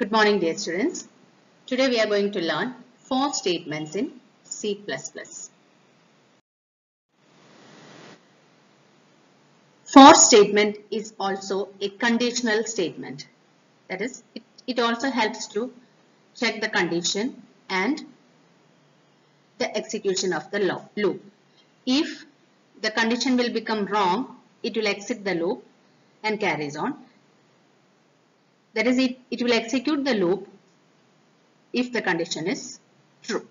Good morning, dear students. Today we are going to learn four statements in C++. For statement is also a conditional statement. That is, it, it also helps to check the condition and the execution of the lo- loop. If the condition will become wrong, it will exit the loop and carries on. That is, it, it will execute the loop if the condition is true.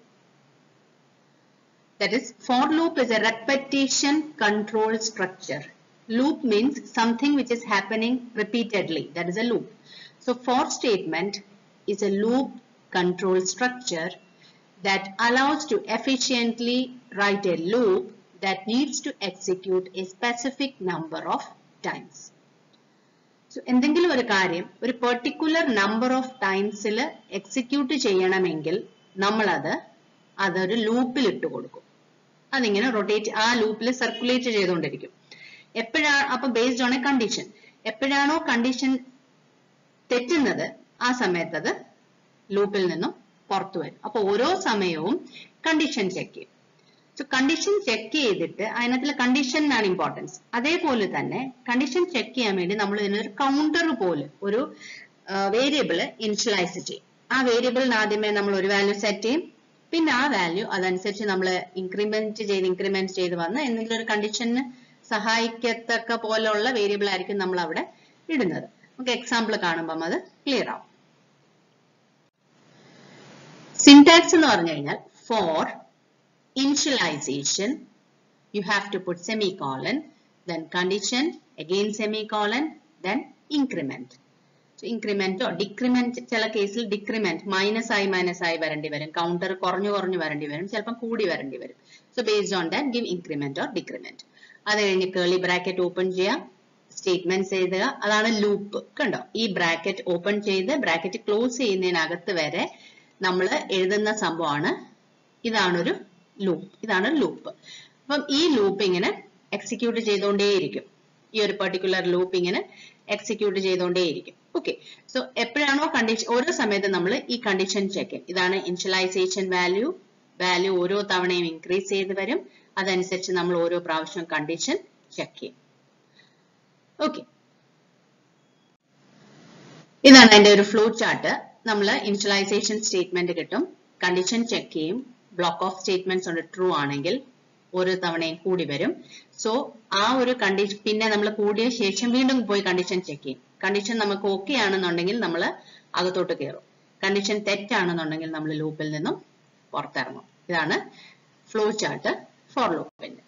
That is, for loop is a repetition control structure. Loop means something which is happening repeatedly. That is a loop. So, for statement is a loop control structure that allows to efficiently write a loop that needs to execute a specific number of times. So എന്തെങ്കിലും ഒരു കാര്യം ഒരു particular number of ടൈംസിൽ execute ചെയ്യണമെങ്കിൽ നമ്മളത് അതൊരു ലൂപ്പിൽ ഇട്ട് കൊടുക്കും അതിങ്ങനെ റൊട്ടേറ്റ് ആ ലൂപ്പിൽ സർക്കുലേറ്റ് ചെയ്തുകൊണ്ടിരിക്കും എപ്പോഴാണ് അപ്പൊ ബേസ്ഡ് ഓൺ എ കണ്ടീഷൻ എപ്പോഴാണോ കണ്ടീഷൻ തെറ്റുന്നത് ആ സമയത്ത് അത് ലൂപ്പിൽ നിന്നും പുറത്തു വരും അപ്പൊ ഓരോ സമയവും കണ്ടീഷൻ ചെക്ക് ചെയ്യും സോ കണ്ടീഷൻ ചെക്ക് ചെയ്തിട്ട് അതിനകത്തുള്ള കണ്ടീഷനാണ് ഇമ്പോർട്ടൻസ് അതേപോലെ തന്നെ കണ്ടീഷൻ ചെക്ക് ചെയ്യാൻ വേണ്ടി നമ്മൾ ഇതിനൊരു കൗണ്ടർ പോലെ ഒരു വേരിയബിൾ ഇനിഷ്യലൈസ് ചെയ്യും ആ വേരിയബിളിന് ആദ്യമേ നമ്മൾ ഒരു വാല്യൂ സെറ്റ് ചെയ്യും പിന്നെ ആ വാല്യൂ അതനുസരിച്ച് നമ്മൾ ഇൻക്രിമെന്റ് ചെയ്ത് ഇൻക്രിമെന്റ് ചെയ്ത് വന്ന് എന്തെങ്കിലും ഒരു കണ്ടീഷന് സഹായിക്കത്തക്ക പോലുള്ള വേരിയബിൾ ആയിരിക്കും നമ്മൾ അവിടെ ഇടുന്നത് നമുക്ക് എക്സാമ്പിൾ കാണുമ്പം അത് ക്ലിയർ ആവും സിൻടാക്സ് എന്ന് പറഞ്ഞു കഴിഞ്ഞാൽ for initialization, you have to put semicolon, then condition, again semicolon, then increment. So increment or decrement ചില കേസിൽ decrement മൈനസ് ആയി മൈനസ് ആയി വരേണ്ടി വരും കൗണ്ടർ കുറഞ്ഞു കുറഞ്ഞു വരേണ്ടി വരും ചിലപ്പം കൂടി വരേണ്ടി വരും so based on that give increment or decrement അത് കഴിഞ്ഞ് കേളി ബ്രാക്കറ്റ് ഓപ്പൺ ചെയ്യാം സ്റ്റേറ്റ്മെന്റ്സ് എഴുതുക അതാണ് ലൂപ്പ് കണ്ടോ ഈ ബ്രാക്കറ്റ് ഓപ്പൺ ചെയ്ത് ബ്രാക്കറ്റ് ക്ലോസ് ചെയ്യുന്നതിനകത്ത് വരെ നമ്മൾ എഴുതുന്ന സംഭവമാണ് ഇതാണൊരു ലൂപ്പ് ഇതാണ് ലൂപ്പ് അപ്പം ഈ ലൂപ്പ് ഇങ്ങനെ എക്സിക്യൂട്ട് ചെയ്തുകൊണ്ടേയിരിക്കും ഈ ഒരു പെർട്ടിക്കുലർ ലൂപ്പ് ഇങ്ങനെ എക്സിക്യൂട്ട് ചെയ്തുകൊണ്ടേയിരിക്കും ഓക്കെ സോ എപ്പോഴാണോ കണ്ടീഷൻ ഓരോ സമയത്ത് നമ്മൾ ഈ കണ്ടീഷൻ ചെക്ക് ചെയ്യും ഇതാണ് ഇനിഷ്യലൈസേഷൻ വാല്യൂ വാല്യൂ ഓരോ തവണയും ഇൻക്രീസ് ചെയ്ത് വരും അതനുസരിച്ച് നമ്മൾ ഓരോ പ്രാവശ്യം കണ്ടീഷൻ ചെക്ക് ചെയ്യും ഓക്കെ ഇതാണ് അതിന്റെ ഒരു ഫ്ലോ ചാർട്ട് നമ്മൾ ഇനിഷ്യലൈസേഷൻ സ്റ്റേറ്റ്മെന്റ് കിട്ടും കണ്ടീഷൻ ചെക്ക് ചെയ്യും ബ്ലോക്ക് ഓഫ് സ്റ്റേറ്റ്മെന്റ്സ് ഉണ്ട് ട്രൂ ആണെങ്കിൽ ഓരോ തവണയും കൂടി വരും സോ ആ ഒരു കണ്ടീഷൻ പിന്നെ നമ്മൾ കൂടിയ ശേഷം വീണ്ടും പോയി കണ്ടീഷൻ ചെക്ക് ചെയ്യും കണ്ടീഷൻ നമുക്ക് ഓക്കെ ആണെന്നുണ്ടെങ്കിൽ നമ്മൾ അകത്തോട്ട് കയറും കണ്ടീഷൻ തെറ്റാണെന്നുണ്ടെങ്കിൽ നമ്മൾ ലൂപ്പിൽ നിന്നും പുറത്തിറങ്ങും ഇതാണ് ഫ്ലോ ചാർട്ട് ഫോർ ലൂപ്പിന്റെ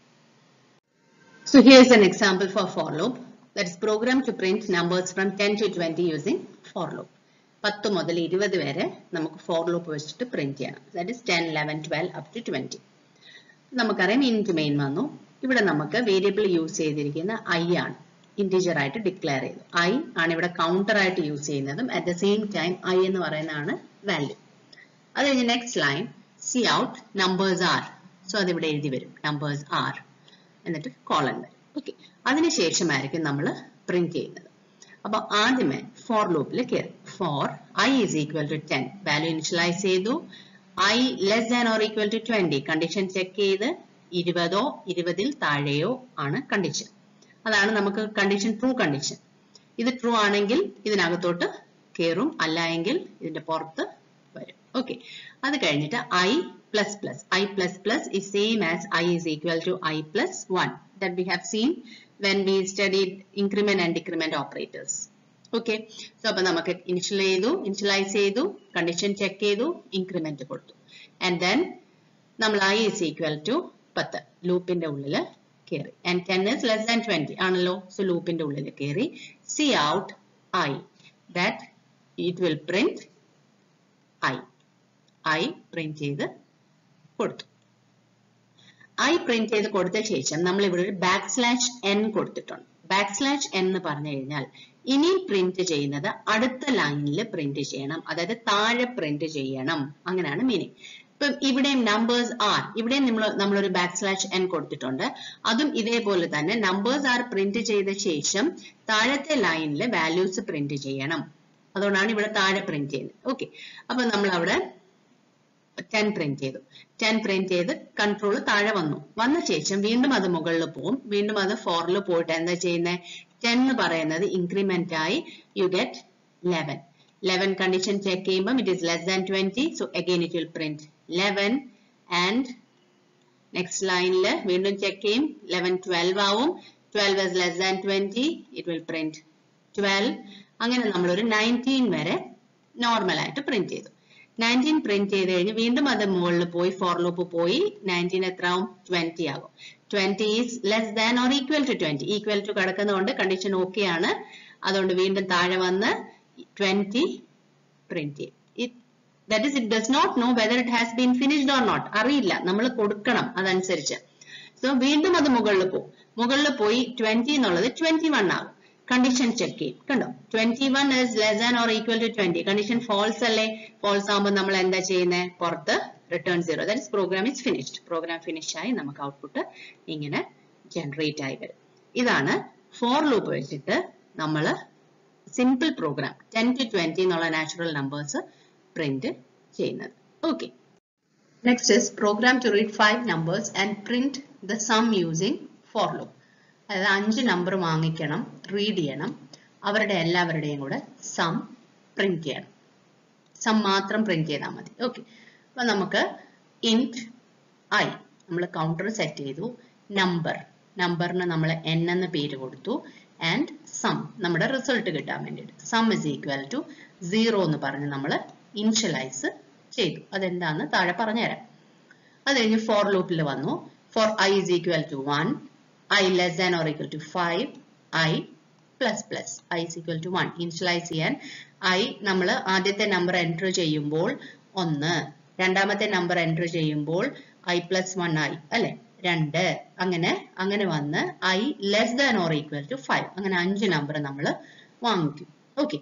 So here's an example for for loop that is programmed to print numbers from 10 to 20 using for loop. പത്ത് മുതൽ ഇരുപത് വരെ നമുക്ക് ഫോർ ലൂപ്പ് വെച്ചിട്ട് പ്രിന്റ് ചെയ്യണം that is ten eleven twelve up to twenty നമുക്കറിയാം int main വന്നു ഇവിടെ നമുക്ക് വേരിയബിൾ യൂസ് ചെയ്തിരിക്കുന്ന ഐ ആണ് ഇന്റീജർ ആയിട്ട് ഡിക്ലെയർ ചെയ്തു ഐ ആണ് ഇവിടെ കൗണ്ടർ ആയിട്ട് യൂസ് ചെയ്യുന്നതും at the same time I എന്ന് പറയുന്നതാണ് വാല്യൂ അത് കഴിഞ്ഞ് next line C out numbers are so അതിവിടെ എഴുതി വരും നമ്പേഴ്സ് ആർ എന്നിട്ട് കോളൻ വരും ഓക്കെ അതിനുശേഷമായിരിക്കും നമ്മൾ പ്രിന്റ് ചെയ്യുന്നത് അപ്പൊ ആദ്യമേ ഫോർ ലൂപ്പിൽ കയറി for I is equal to ten value initialize ചെയ്തു I less than or equal to twenty condition check ചെയ്ത് ഇരുപതോ ഇരുപതിൽ താഴെയോ ആണ് കണ്ടീഷൻ അതാണ് നമുക്ക് കണ്ടീഷൻ ട്രൂ കണ്ടീഷൻ ഇത് ട്രൂ ആണെങ്കിൽ ഇതിനകത്തോട്ട് കയറും അല്ല എങ്കിൽ ഇതിന്റെ പുറത്ത് വരും ഓക്കെ അത് കഴിഞ്ഞിട്ട് I plus plus I plus plus is same as i is equal to i plus 1 that we have seen when we studied increment and decrement operators. Okay so അപ്പൊ നമുക്ക് ഇനിഷ്യൽ ചെയ്തു ഇനിഷ്യലൈസ് ചെയ്തു condition check ചെയ്തു increment കൊടുത്തു and then നമ്മൾ I is equal to പത്ത് ലൂപ്പിന്റെ ഉള്ളിൽ കയറി and ten is less than twenty ആണല്ലോ സോ ലൂപ്പിന്റെ ഉള്ളിൽ കയറി C out I that it will print I I print ചെയ്ത് കൊടുത്തു ഐ പ്രിന്റ് ചെയ്ത് കൊടുത്ത ശേഷം നമ്മൾ ഇവിടെ ഒരു ബാക്ക് സ്ലാഷ് എൻ കൊടുത്തിട്ടുണ്ട് ബാക്ക് സ്ലാഷ് എൻ എന്ന് പറഞ്ഞു കഴിഞ്ഞാൽ ഇനി പ്രിന്റ് ചെയ്യുന്നത് അടുത്ത ലൈനിൽ പ്രിന്റ് ചെയ്യണം അതായത് താഴെ പ്രിന്റ് ചെയ്യണം അങ്ങനെയാണ് മീനിങ് ഇപ്പം ഇവിടെയും നമ്പേഴ്സ് ആർ ഇവിടെയും നമ്മൾ നമ്മളൊരു ബാക്ക് സ്ലാഷ് എൻ കൊടുത്തിട്ടുണ്ട് അതും ഇതേപോലെ തന്നെ നമ്പേഴ്സ് ആർ പ്രിന്റ് ചെയ്ത ശേഷം താഴത്തെ ലൈനിൽ വാല്യൂസ് പ്രിന്റ് ചെയ്യണം അതുകൊണ്ടാണ് ഇവിടെ താഴെ പ്രിന്റ് ചെയ്യുന്നത് ഓക്കെ അപ്പൊ നമ്മൾ അവിടെ ടെൻ പ്രിന്റ് ചെയ്തു ടെൻ പ്രിന്റ് ചെയ്ത് കൺട്രോൾ താഴെ വന്നു വന്ന ശേഷം വീണ്ടും അത് മുകളിൽ പോകും വീണ്ടും അത് ഫോറിൽ പോയിട്ട് എന്താ ചെയ്യുന്നത് ടെൻ എന്ന് പറയുന്നത് ഇൻക്രിമെന്റ് ആയി you get eleven eleven condition check ചെയ്യുമ്പോൾ it is less than twenty so again it will print eleven and next ലൈനിൽ വീണ്ടും ചെക്ക് ചെയ്യും ലെവൻ ട്വൽവ് ആവും twelve is less than twenty it will print twelve അങ്ങനെ നമ്മൾ ഒരു nineteen വരെ normal ആയിട്ട് പ്രിന്റ് ചെയ്തു നയൻറ്റീൻ പ്രിന്റ് ചെയ്ത് കഴിഞ്ഞ് വീണ്ടും അത് മുകളിൽ പോയി ഫോർ ലൂപ്പ് പോയി നയൻറ്റീൻ എത്ര ആവും ട്വന്റി ആകും twenty is less than or equal to twenty equal to കിടക്കുന്നതുകൊണ്ട് കണ്ടീഷൻ ഓക്കെ ആണ് അതുകൊണ്ട് വീണ്ടും താഴെ വന്ന് ട്വന്റി പ്രിന്റ് ചെയ്യും that is it does not know whether it has been finished or not അറിയില്ല നമ്മൾ കൊടുക്കണം അതനുസരിച്ച് സോ വീണ്ടും അത് മുകളിൽ പോകും മുകളിൽ പോയി ട്വന്റി എന്നുള്ളത് ട്വന്റി വൺ ആകും കണ്ടീഷൻ ചെക്ക് ചെയ്യും കണ്ടോ twenty one is less than or equal to twenty condition false അല്ലേ ഫോൾസ് ആകുമ്പോൾ നമ്മൾ എന്താ ചെയ്യുന്നത് പുറത്ത് return zero that program is finished program finish ആയി നമുക്ക് ഔട്ട്പുട്ട് ഇങ്ങനെ ജനറേറ്റ് ആയി വരും ഇതാണ് ഫോർ ലൂപ്പ് വെച്ചിട്ട് നമ്മൾ simple program ten to twenty എന്നുള്ള നാച്ചുറൽ നമ്പേഴ്സ് പ്രിന്റ് ചെയ്യുന്നത് okay next is program to read five numbers and print the sum using for loop അതായത് അഞ്ച് നമ്പർ വാങ്ങിക്കണം റീഡ് ചെയ്യണം അവരുടെ എല്ലാവരുടെയും കൂടെ സം പ്രിന്റ് ചെയ്യണം സം മാത്രം പ്രിന്റ് ചെയ്താൽ മതി ഓക്കെ അപ്പൊ നമുക്ക് ഇൻറ്റ് ഐ നമ്മൾ കൗണ്ടർ സെറ്റ് ചെയ്തു നമ്പർ നമ്പറിന് നമ്മൾ എൻ എന്ന പേര് കൊടുത്തു ആൻഡ് സം നമ്മുടെ റിസൾട്ട് കിട്ടാൻ വേണ്ടിയിട്ട് sum is equal to zero എന്ന് പറഞ്ഞ് നമ്മൾ ഇനിഷ്യലൈസ് ചെയ്തു അതെന്താന്ന് താഴെ പറഞ്ഞുതരാം അത് കഴിഞ്ഞ് ഫോർ ലൂപ്പിൽ വന്നു for I is equal to one I less than or equal to five I plus plus I is equal to one initialize ചെയ്യാൻ ഐ നമ്മൾ ആദ്യത്തെ നമ്പർ എൻറ്റർ ചെയ്യുമ്പോൾ ഒന്ന് രണ്ടാമത്തെ നമ്പർ എൻറ്റർ ചെയ്യുമ്പോൾ ഐ പ്ലസ് വൺ ആയി അല്ലെ രണ്ട് അങ്ങനെ അങ്ങനെ വന്ന് I less than or equal to five അങ്ങനെ അഞ്ച് നമ്പർ നമ്മൾ വാങ്ങിക്കും ഓക്കെ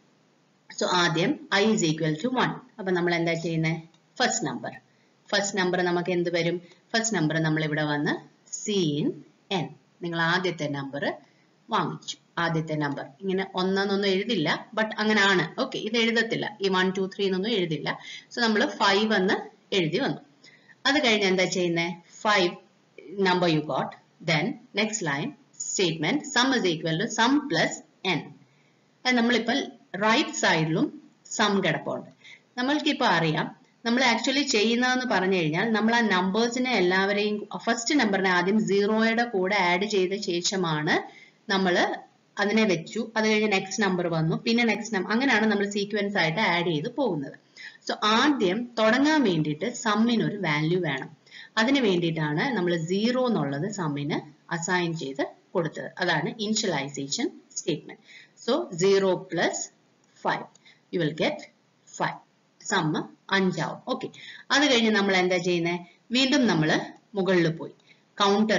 സോ ആദ്യം I is equal to one അപ്പൊ നമ്മൾ എന്താ ചെയ്യുന്നത് ഫസ്റ്റ് നമ്പർ ഫസ്റ്റ് നമ്പർ നമുക്ക് എന്ത് വരും ഫസ്റ്റ് നമ്പർ നമ്മൾ ഇവിടെ വന്ന് സി ഇൻ എൻ നിങ്ങൾ ആദ്യത്തെ നമ്പർ വാങ്ങിച്ചു ആദ്യത്തെ നമ്പർ ഇങ്ങനെ ഒന്നെന്നൊന്നും എഴുതില്ല ബട്ട് അങ്ങനെ ആണ് ഓക്കെ ഇത് എഴുതത്തില്ല ഈ വൺ ടു ത്രീ എന്നൊന്നും എഴുതില്ല സോ നമ്മൾ ഫൈവ് എന്ന് എഴുതി വന്നു അത് കഴിഞ്ഞ് എന്താ ചെയ്യുന്നത് five number you got then next line statement sum is equal to sum plus N അത് നമ്മളിപ്പോൾ റൈറ്റ് സൈഡിലും സം കിടപ്പുണ്ട് നമ്മൾക്കിപ്പോൾ അറിയാം നമ്മൾ ആക്ച്വലി ചെയ്യുന്നതെന്ന് പറഞ്ഞു കഴിഞ്ഞാൽ നമ്മൾ ആ നമ്പേഴ്സിനെ എല്ലാവരെയും ഫസ്റ്റ് നമ്പറിനെ ആദ്യം സീറോയുടെ കൂടെ ആഡ് ചെയ്ത ശേഷമാണ് നമ്മൾ അതിനെ വെച്ചു അത് കഴിഞ്ഞ് നെക്സ്റ്റ് നമ്പർ വന്നു പിന്നെ നെക്സ്റ്റ് നമ്പർ അങ്ങനെയാണ് നമ്മൾ സീക്വൻസ് ആയിട്ട് ആഡ് ചെയ്ത് പോകുന്നത് സോ ആദ്യം തുടങ്ങാൻ വേണ്ടിയിട്ട് സമ്മിന് ഒരു വാല്യൂ വേണം അതിന് വേണ്ടിയിട്ടാണ് നമ്മൾ സീറോ എന്നുള്ളത് സമ്മിന് അസൈൻ ചെയ്ത് കൊടുത്തത് അതാണ് initialization statement so zero plus five you will get five sum അഞ്ചാവും ഓക്കെ അത് കഴിഞ്ഞ് നമ്മൾ എന്താ ചെയ്യുന്നത് വീണ്ടും നമ്മൾ മുകളിൽ പോയി counter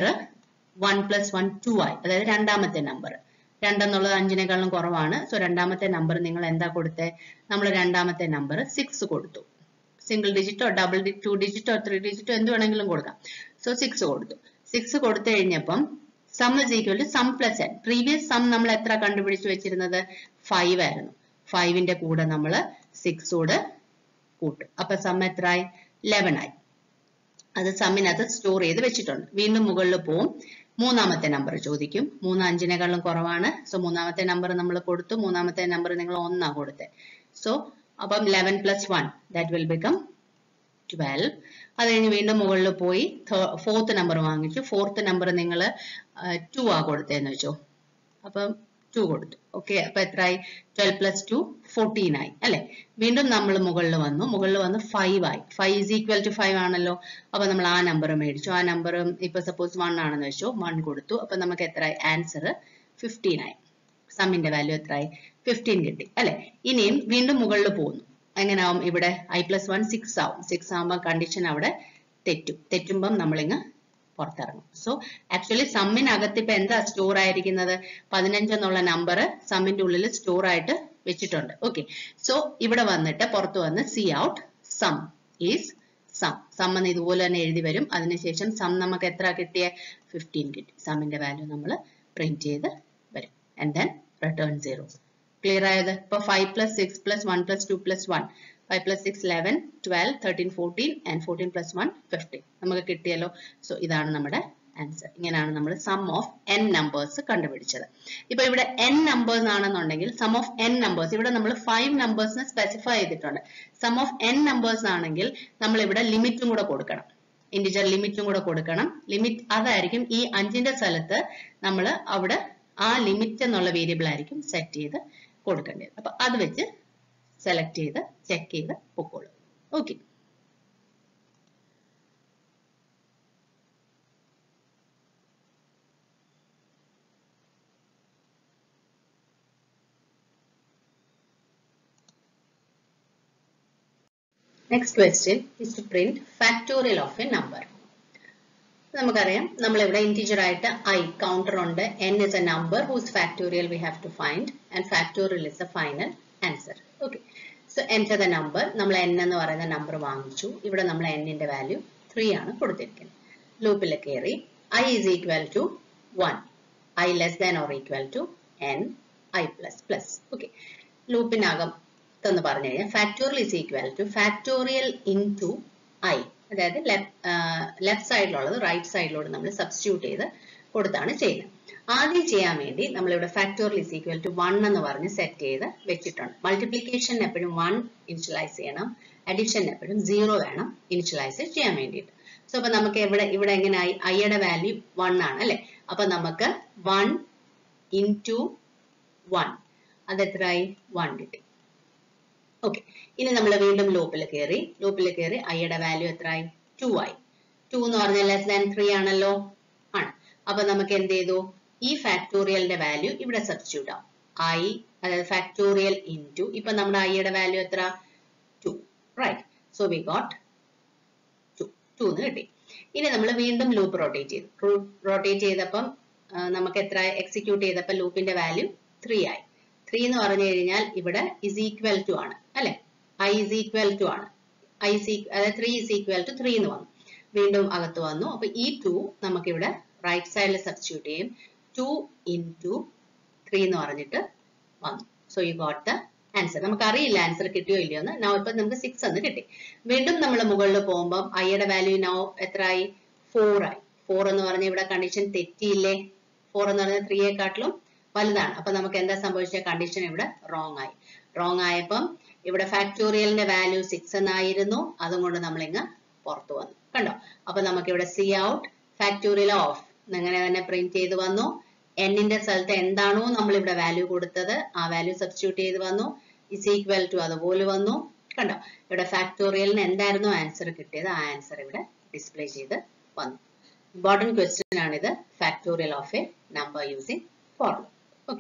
one plus one two ആയി അതായത് രണ്ടാമത്തെ നമ്പർ രണ്ടെന്നുള്ളത് അഞ്ചിനേക്കാളും കുറവാണ് സോ രണ്ടാമത്തെ നമ്പർ നിങ്ങൾ എന്താ കൊടുത്തേ നമ്മൾ രണ്ടാമത്തെ നമ്പർ സിക്സ് കൊടുത്തു സിംഗിൾ ഡിജിറ്റോ ഡബിൾ ടു ഡിജിറ്റോ ത്രീ ഡിജിറ്റോ എന്ത് വേണമെങ്കിലും കൊടുക്കാം സോ സിക്സ് കൊടുത്തു സിക്സ് കൊടുത്തു കഴിഞ്ഞപ്പം sum is equal to sum plus N previous sum നമ്മൾ എത്ര കണ്ടുപിടിച്ചു വെച്ചിരുന്നത് ഫൈവ് ആയിരുന്നു ഫൈവിന്റെ കൂടെ നമ്മൾ സിക്സോട് കൂട്ടും അപ്പൊ സം എത്രയായി ലെവൻ ആയി അത് സമ്മിനകത്ത് സ്റ്റോർ ചെയ്ത് വെച്ചിട്ടുണ്ട് വീണ്ടും മുകളിൽ പോവും മൂന്നാമത്തെ നമ്പർ ചോദിക്കും മൂന്ന് അഞ്ചിനേക്കാളും കുറവാണ് സോ മൂന്നാമത്തെ നമ്പർ നമ്മൾ കൊടുത്തു മൂന്നാമത്തെ നമ്പർ നിങ്ങൾ ഒന്നാ കൊടുത്തത് സോ അപ്പം eleven plus one that will become twelve അത് കഴിഞ്ഞ് വീണ്ടും മുകളിൽ പോയി ഫോർത്ത് നമ്പർ വാങ്ങിച്ചു ഫോർത്ത് നമ്പർ നിങ്ങൾ ടു ആ കൊടുത്തതെന്ന് വെച്ചോ അപ്പം ടു കൊടുത്തു ഓക്കെ അപ്പൊ എത്രയായി ട്വൽവ് പ്ലസ് ടു ഫോർട്ടീൻ ആയി അല്ലെ വീണ്ടും നമ്മൾ മുകളിൽ വന്നു മുകളിൽ വന്ന് ഫൈവ് ആയി five is equal to five ആണല്ലോ അപ്പൊ നമ്മൾ ആ നമ്പർ മേടിച്ചു ആ നമ്പർ ഇപ്പൊ സപ്പോസ് വൺ ആണെന്ന് വെച്ചോ വൺ കൊടുത്തു അപ്പൊ നമുക്ക് എത്രയായി ആൻസർ ഫിഫ്റ്റീൻ ആയി സമ്മിന്റെ വാല്യൂ എത്രയായി ഫിഫ്റ്റീൻ കിട്ടി അല്ലെ ഇനിയും വീണ്ടും മുകളിൽ പോകുന്നു എങ്ങനെയാവും ഇവിടെ ഐ പ്ലസ് വൺ സിക്സ് ആവും സിക്സ് ആവുമ്പോൾ കണ്ടീഷൻ അവിടെ തെറ്റും തെറ്റുമ്പം നമ്മളിങ്ങ് പുറത്തിറങ്ങും സോ ആക്ച്വലി സമ്മിനകത്ത് ഇപ്പൊ എന്താ സ്റ്റോർ ആയിരിക്കുന്നത് പതിനഞ്ച് എന്നുള്ള നമ്പർ സമ്മിന്റെ ഉള്ളിൽ സ്റ്റോർ ആയിട്ട് വെച്ചിട്ടുണ്ട് ഓക്കെ സോ ഇവിടെ വന്നിട്ട് പുറത്ത് വന്ന് C out sum is sum sum എന്ന് ഇതുപോലെ തന്നെ എഴുതി വരും അതിനുശേഷം സം നമുക്ക് എത്ര കിട്ടിയ ഫിഫ്റ്റീൻ കിട്ടി സമ്മിന്റെ വാല്യൂ നമ്മൾ പ്രിന്റ് ചെയ്ത് വരും and then return zero clear ആയത് ഇപ്പൊ five plus six plus one plus two plus one five plus six eleven twelve thirteen fourteen and fourteen plus one fifteen നമുക്ക് കിട്ടിയല്ലോ സോ ഇതാണ് നമ്മുടെ ആൻസർ ഇങ്ങനെയാണ് നമ്മൾ സം ഓഫ് എൻ നമ്പേഴ്സ് കണ്ടുപിടിച്ചത് ഇപ്പൊ ഇവിടെ എൻ നമ്പേഴ്സ് ആണെന്നുണ്ടെങ്കിൽ സം ഓഫ് എൻ നമ്പേഴ്സ് ഇവിടെ നമ്മൾ ഫൈവ് നമ്പേഴ്സിനെ സ്പെസിഫൈ ചെയ്തിട്ടുണ്ട് സം ഓഫ് എൻ നമ്പേഴ്സ് ആണെങ്കിൽ നമ്മൾ ഇവിടെ ലിമിറ്റും കൂടെ കൊടുക്കണം ഇന്റിജർ ലിമിറ്റും കൂടെ കൊടുക്കണം ലിമിറ്റ് അതായിരിക്കും ഈ അഞ്ചിന്റെ സ്ഥലത്ത് നമ്മൾ അവിടെ ആ ലിമിറ്റ് എന്നുള്ള വേരിയബിൾ ആയിരിക്കും സെറ്റ് ചെയ്ത് കൊടുക്കേണ്ടത് അപ്പൊ അത് വെച്ച് സെലക്ട് ചെയ്ത് ചെക്ക് ചെയ്ത് പൊക്കോളൂ okay Next question is to print factorial of a number. നമുക്കറിയാം നമ്മളിവിടെ integer ആയിട്ട് i counter ഉണ്ട് n is a number whose factorial we have to find and factorial is the final answer. Okay. So enter the number. നമ്മൾ n എന്ന് പറയുന്ന number വാങ്ങിച്ചു ഇവിടെ നമ്മൾ n ന്റെ വാല്യൂ 3 ആണ് കൊടുത്തിരിക്കുന്നത് ലൂപ്പിൽ കയറി i is equal to 1 i less than or equal to n i plus plus. Okay. ലൂപ്പിനകം എന്ന് പറഞ്ഞു കഴിഞ്ഞാൽ factorial is equal to factorial into i അതായത് ലെഫ്റ്റ് സൈഡിലുള്ളത് റൈറ്റ് സൈഡിലോട് നമ്മൾ സബ്സ്റ്റിറ്റ്യൂട്ട് ചെയ്ത് കൊടുത്താണ് ചെയ്യുന്നത് ആദ്യം ചെയ്യാൻ വേണ്ടി നമ്മളിവിടെ factorial is equal to one എന്ന് പറഞ്ഞ് സെറ്റ് ചെയ്ത് വെച്ചിട്ടുണ്ട് മൾട്ടിപ്ലിക്കേഷൻ എപ്പോഴും വൺ ഇനിഷ്യലൈസ് ചെയ്യണം അഡിഷൻ എപ്പോഴും സീറോ വേണം ഇനിഷ്യലൈസ് ചെയ്യാൻ വേണ്ടിയിട്ട് സോ അപ്പൊ നമുക്ക് ഇവിടെ ഇവിടെ എങ്ങനെ ആയി ഐയുടെ വാല്യൂ വൺ ആണ് അല്ലെ അപ്പൊ നമുക്ക് വൺ ഇൻറ്റു വൺ അത് എത്രയായി വൺ കിട്ടി ഓക്കെ ഇനി നമ്മൾ വീണ്ടും ലൂപ്പിൽ കയറി ലൂപ്പിൽ കയറി ഐയുടെ വാല്യൂ എത്രയായി ടു ആയി ടു എന്ന് പറഞ്ഞാൽ ലെസ് ദാൻ ത്രീ ആണല്ലോ ആണ് അപ്പൊ നമുക്ക് എന്ത് ചെയ്തു ഈ ഫാക്ടോറിയലിന്റെ വാല്യൂ ഇവിടെ സബ്സ്റ്റിറ്റ്യൂട്ട് ആവും ഐ അതായത് ഫാക്ടോറിയൽ ഇൻ ടു ഇപ്പൊ നമ്മുടെ ഐയുടെ വാല്യൂ എത്ര two right so we got two two എന്ന് കിട്ടി ഇനി നമ്മൾ വീണ്ടും ലൂപ്പ് റൊട്ടേറ്റ് ചെയ്തു റൊട്ടേറ്റ് ചെയ്തപ്പം നമുക്ക് എത്ര എക്സിക്യൂട്ട് ചെയ്തപ്പോൾ ലൂപ്പിന്റെ വാല്യൂ ത്രീ ആയി ത്രീ എന്ന് പറഞ്ഞു കഴിഞ്ഞാൽ ഇവിടെ ഇസ് ഈക്വൽ ടു ആണ് അല്ലെ ഐ ഇസ് ഈക്വൽ ടു ആണ് ഐ സി അതായത് three is equal to three എന്ന് വന്നു വീണ്ടും അകത്ത് വന്നു അപ്പൊ ഈ ടു നമുക്ക് ഇവിടെ റൈറ്റ് സൈഡിൽ സബ്സ്റ്റിറ്റ്യൂട്ട് ചെയ്യും ടു ഇൻ ടു ത്രീ എന്ന് പറഞ്ഞിട്ട് വന്നു so you got the answer നമുക്ക് അറിയില്ല ആൻസർ കിട്ടിയോ ഇല്ലയോ എന്ന് നോ ഇപ്പൊ നമുക്ക് സിക്സ് എന്ന് കിട്ടി വീണ്ടും നമ്മൾ മുകളിൽ പോകുമ്പോൾ ഐയുടെ വാല്യൂ നോ എത്രയായി ഫോർ ആയി ഫോർ എന്ന് പറഞ്ഞ ഇവിടെ കണ്ടീഷൻ തെറ്റിയില്ലേ ഫോർ എന്ന് പറഞ്ഞാൽ ത്രീയെക്കാട്ടിലും വലുതാണ് അപ്പൊ നമുക്ക് എന്താ സംഭവിച്ച കണ്ടീഷൻ ഇവിടെ റോങ് ആയി റോങ് ആയപ്പം ഇവിടെ ഫാക്ടോറിയലിന്റെ വാല്യൂ സിക്സ് എന്നായിരുന്നു അതുകൊണ്ട് നമ്മൾ ഇങ്ങ് പുറത്തു വന്നു കണ്ടോ അപ്പൊ നമുക്ക് ഇവിടെ സി ഔട്ട് ഫാക്ടോറിയൽ ഓഫ് അങ്ങനെ തന്നെ പ്രിന്റ് ചെയ്ത് വന്നു എന്നിന്റെ സ്ഥലത്ത് എന്താണോ നമ്മൾ ഇവിടെ വാല്യൂ കൊടുത്തത് ആ വാല്യൂ സബ്സ്റ്റിറ്റ്യൂട്ട് ചെയ്ത് വന്നു ഇസ് ഈക്വൽ ടു അതുപോലെ വന്നു കണ്ടോ ഇവിടെ ഫാക്ടോറിയലിന് എന്തായിരുന്നു ആൻസർ കിട്ടിയത് ആ ആൻസർ ഇവിടെ ഡിസ്പ്ലേ ചെയ്ത് വന്നു ഇമ്പോർട്ടന്റ് ക്വസ്റ്റ്യൻ ആണിത് factorial of a number using formula okay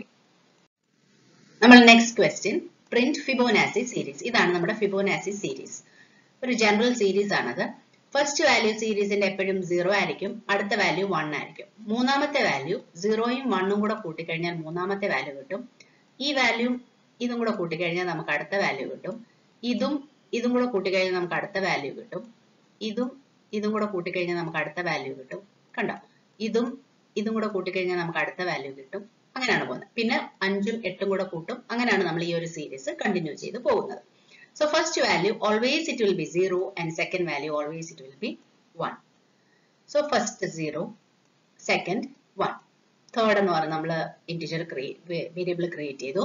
നമ്മൾ next question print Fibonacci series ഇതാണ് നമ്മുടെ ഫിബോനാസി സീരീസ് ഒരു ജനറൽ സീരീസ് ആണത് ഫസ്റ്റ് വാല്യൂ സീരീസിന്റെ എപ്പോഴും സീറോ ആയിരിക്കും അടുത്ത വാല്യൂ വൺ ആയിരിക്കും മൂന്നാമത്തെ വാല്യൂ സീറോയും വണ്ണും കൂടെ കൂട്ടിക്കഴിഞ്ഞാൽ മൂന്നാമത്തെ വാല്യൂ കിട്ടും ഈ വാല്യൂ ഇതും കൂടെ കൂട്ടിക്കഴിഞ്ഞാൽ നമുക്ക് അടുത്ത വാല്യൂ കിട്ടും ഇതും ഇതും കൂടെ കൂട്ടിക്കഴിഞ്ഞാൽ നമുക്ക് അടുത്ത വാല്യൂ കിട്ടും ഇതും ഇതും കൂടെ കൂട്ടിക്കഴിഞ്ഞാൽ നമുക്ക് അടുത്ത വാല്യൂ കിട്ടും കണ്ടോ ഇതും ഇതും കൂടെ കൂട്ടിക്കഴിഞ്ഞാൽ നമുക്ക് അടുത്ത വാല്യൂ കിട്ടും അങ്ങനെയാണ് പോകുന്നത് പിന്നെ അഞ്ചും എട്ടും കൂടെ കൂട്ടും അങ്ങനെയാണ് നമ്മൾ ഈ ഒരു സീരീസ് കണ്ടിന്യൂ ചെയ്ത് പോകുന്നത് so first value always it will be zero and second value always it will be one so first zero second one third എന്ന് പറഞ്ഞാൽ നമ്മൾ ഇന്റിജർ വേരിയബിൾ ക്രിയേറ്റ് ചെയ്തു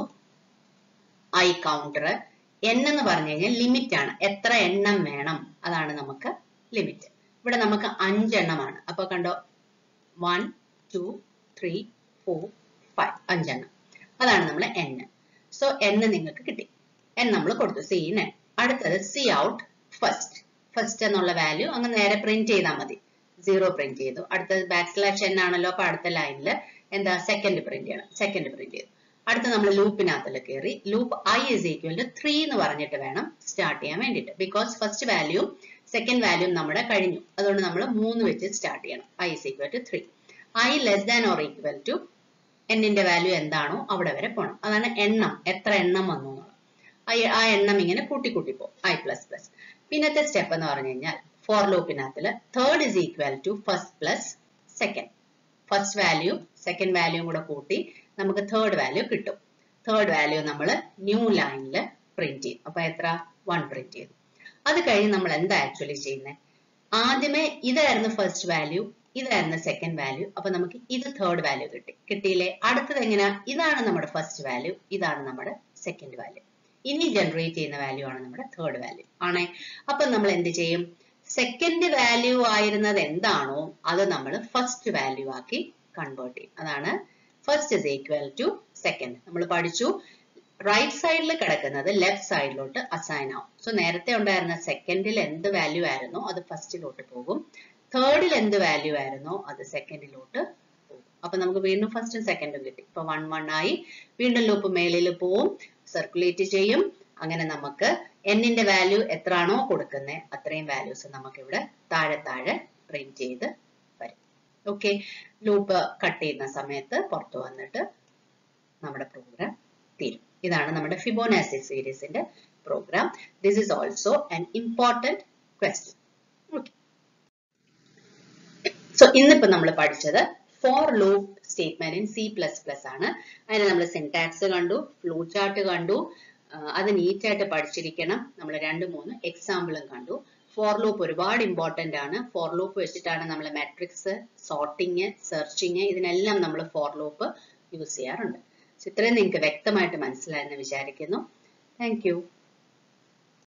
ഐ കൗണ്ടർ എൻ എന്ന് പറഞ്ഞു കഴിഞ്ഞാൽ ലിമിറ്റ് ആണ് എത്ര എണ്ണം വേണം അതാണ് നമുക്ക് ലിമിറ്റ് ഇവിടെ നമുക്ക് അഞ്ചെണ്ണമാണ് അപ്പൊ കണ്ടോ one two three four five അഞ്ചെണ്ണം അതാണ് നമ്മൾ എൻ സോ എൻ നിങ്ങൾക്ക് കിട്ടി എൻ നമ്മൾ കൊടുത്തു സി എൻ അടുത്തത് സി ഔട്ട് ഫസ്റ്റ് ഫസ്റ്റ് എന്നുള്ള വാല്യൂ അങ്ങ് നേരെ പ്രിന്റ് ചെയ്താൽ മതി സീറോ പ്രിന്റ് ചെയ്തു അടുത്തത് ബാക്ക് സ്ലാഷ് എൻ ആണല്ലോ അപ്പൊ അടുത്ത ലൈനിൽ എന്താ സെക്കൻഡ് പ്രിന്റ് ചെയ്യണം സെക്കൻഡ് പ്രിന്റ് ചെയ്തു അടുത്ത നമ്മൾ ലൂപ്പിനകത്തിൽ കയറി loop i is equal to three എന്ന് പറഞ്ഞിട്ട് വേണം സ്റ്റാർട്ട് ചെയ്യാൻ വേണ്ടിയിട്ട് because first value second value നമ്മുടെ കഴിഞ്ഞു അതുകൊണ്ട് നമ്മൾ മൂന്ന് വെച്ച് സ്റ്റാർട്ട് ചെയ്യണം i is equal to three i less than or equal to എന്നിന്റെ വാല്യൂ എന്താണോ അവിടെ വരെ പോകണം അതാണ് എണ്ണം എത്ര എണ്ണം വന്നു എന്നുള്ളത് ആ എണ്ണം ഇങ്ങനെ കൂട്ടി കൂട്ടി പോകും ഐ പ്ലസ് പ്ലസ് പിന്നത്തെ സ്റ്റെപ്പ് എന്ന് പറഞ്ഞു കഴിഞ്ഞാൽ ഫോർ ലൂപ്പിനകത്തിൽ third is equal to first plus second first value second value കൂടെ കൂട്ടി നമുക്ക് തേർഡ് വാല്യൂ കിട്ടും തേർഡ് വാല്യൂ നമ്മൾ ന്യൂ ലൈനിൽ പ്രിന്റ് ചെയ്യും അപ്പൊ എത്ര വൺ പ്രിന്റ് ചെയ്തു അത് കഴിഞ്ഞ് നമ്മൾ എന്താ ആക്ച്വലി ചെയ്യുന്നത് ആദ്യമേ ഇതായിരുന്നു ഫസ്റ്റ് വാല്യൂ ഇതായിരുന്നു സെക്കൻഡ് വാല്യൂ അപ്പൊ നമുക്ക് ഇത് തേർഡ് വാല്യൂ കിട്ടി കിട്ടിയില്ലേ അടുത്തത് എങ്ങനെയാ ഇതാണ് നമ്മുടെ ഫസ്റ്റ് വാല്യൂ ഇതാണ് നമ്മുടെ സെക്കൻഡ് വാല്യൂ ഇനി ജനറേറ്റ് ചെയ്യുന്ന വാല്യൂ ആണ് നമ്മുടെ തേർഡ് വാല്യൂ ആണേ അപ്പൊ നമ്മൾ എന്ത് ചെയ്യും സെക്കൻഡ് വാല്യൂ ആയിരുന്നത് എന്താണോ അത് നമ്മൾ ഫസ്റ്റ് വാല്യൂ ആക്കി കൺവേർട്ട് ചെയ്യും അതാണ് first is equal to second നമ്മൾ പഠിച്ചു റൈറ്റ് സൈഡിൽ കിടക്കുന്നത് ലെഫ്റ്റ് സൈഡിലോട്ട് അസൈൻ ആവും സോ നേരത്തെ ഉണ്ടായിരുന്ന സെക്കൻഡിൽ എന്ത് വാല്യൂ ആയിരുന്നോ അത് ഫസ്റ്റിലോട്ട് പോകും തേർഡിൽ എന്ത് വാല്യൂ ആയിരുന്നോ അത് സെക്കൻഡിലോട്ട് പോകും അപ്പൊ നമുക്ക് വീണ്ടും ഫസ്റ്റും സെക്കൻഡും കിട്ടി ഇപ്പൊ വൺ വൺ ആയി വീണ്ടും ലൂപ്പ് മേളിൽ പോവും സർക്കുലേറ്റ് ചെയ്യും അങ്ങനെ നമുക്ക് എന്നിന്റെ വാല്യൂ എത്രയാണോ കൊടുക്കുന്നത് അത്രയും വാല്യൂസ് നമുക്ക് ഇവിടെ താഴെ താഴെ പ്രിന്റ് ചെയ്ത് വരും ഓക്കെ ലൂപ്പ് കട്ട് ചെയ്യുന്ന സമയത്ത് പുറത്തു വന്നിട്ട് നമ്മുടെ പ്രോഗ്രാം തീരും ഇതാണ് നമ്മുടെ ഫിബോനാസി സീരീസിന്റെ program this is also an important question okay so ഇന്നിപ്പോ നമ്മൾ പഠിച്ചത് for loop statement in C plus plus ആണ് അതിന് നമ്മൾ സിൻടാക്സ് കണ്ടു ഫ്ലൂ ചാർട്ട് കണ്ടു അത് നീറ്റ് ആയിട്ട് പഠിച്ചിരിക്കണം നമ്മൾ രണ്ട് മൂന്ന് എക്സാമ്പിളും കണ്ടു ഫോർ ലൂപ്പ് ഒരുപാട് ഇമ്പോർട്ടന്റ് ആണ് ഫോർ ലൂപ്പ് വെച്ചിട്ടാണ് നമ്മൾ മാട്രിക്സ് സോർട്ടിങ് സെർച്ചിങ് ഇതിനെല്ലാം നമ്മൾ ഫോർ ലൂപ്പ് യൂസ് ചെയ്യാറുണ്ട് ഇത്രയും നിങ്ങൾക്ക് വ്യക്തമായിട്ട് മനസ്സിലായെന്ന് വിചാരിക്കുന്നു താങ്ക്